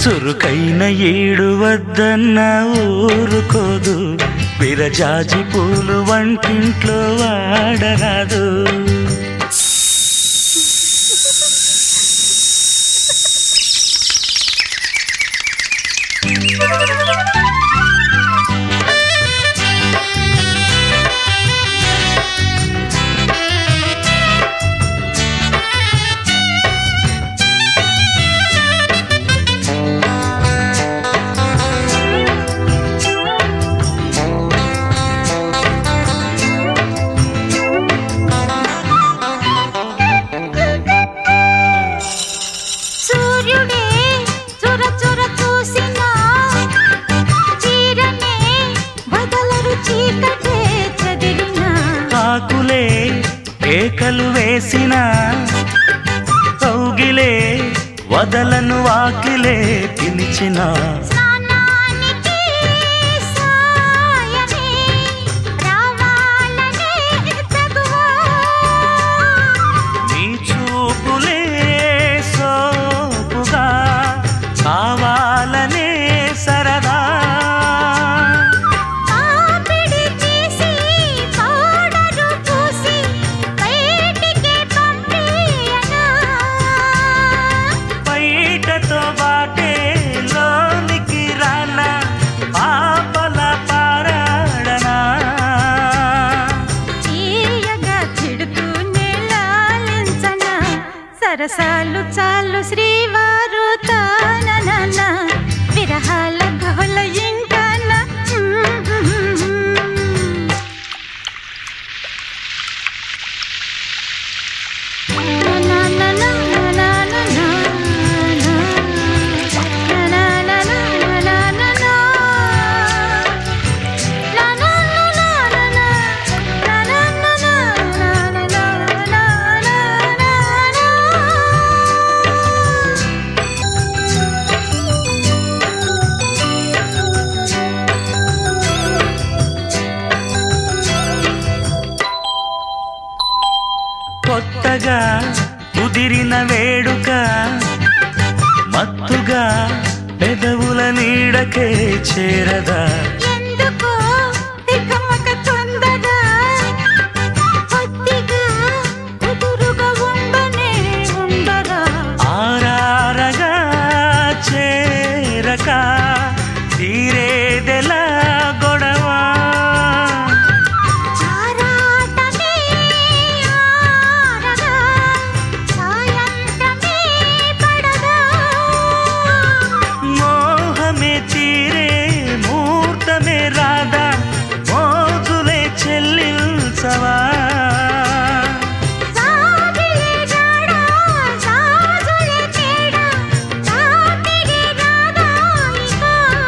చురుకైన ఏడు వద్దన్న ఊరుకోదు విరజాజి పూలు వంటింట్లో వాడరాదు సూర్యుడే చుర చుర చూసినా చీరనే వదలరు చీకటే చదిరినా ఆకులే ఏకలు వేసిన కౌగిలే వదలను వాకిలే పిలిచిన స్నానానికి సాయమే రావాలనే తగువా నీ చూపులే సోపుగా కావాలనే సరదా పాపిడి తీసి పౌడరు పూసి బయటికి పంపియనా బయటతో బాటే లోనికి రానా పాపల పారాడనా తీయగా తిడుతూనే లాలించనా సరసాలు చాలు శ్రీవారు తానన విరహాల గోల ఇంకానా కొత్తగా కుదిరిన వేడుక మత్తుగా పెదవుల నీడకే చేరదా ఎందుకో తికమక తొందర కొద్దిగా కుదురుగా ఉండనే ఉండరా ఆరారగా చేరక తీరేదెలా గొడవ ఆరాటమే ఆరగా సాయంత్రమే పడగా మోహమే తీరే మూర్తమే రాదా మోజులే చెల్లించవా సాగిలే జాడ సాజులే తేడ సాటిడి రాగా ఇక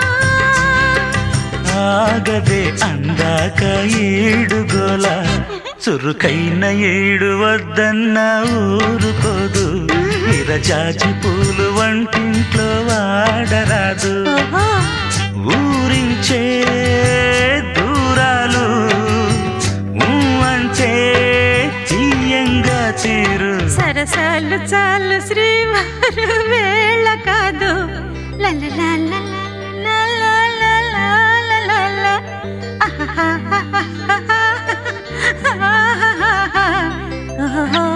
ఆగదే అందాక ఏడుగోల చురుకైన ఏడు వద్దన్న ఊరుకోదు విరజాజి పూలు వంటింట్లో వాడరాదు ఓహో ఊరించే దూరాలు ఊ అంటే తీయంగా తీరు సరసాలు చాలు శ్రీవారు వేళ కాదు లలలలలలలలలలల. ఆహాహాహాహా. ఓహో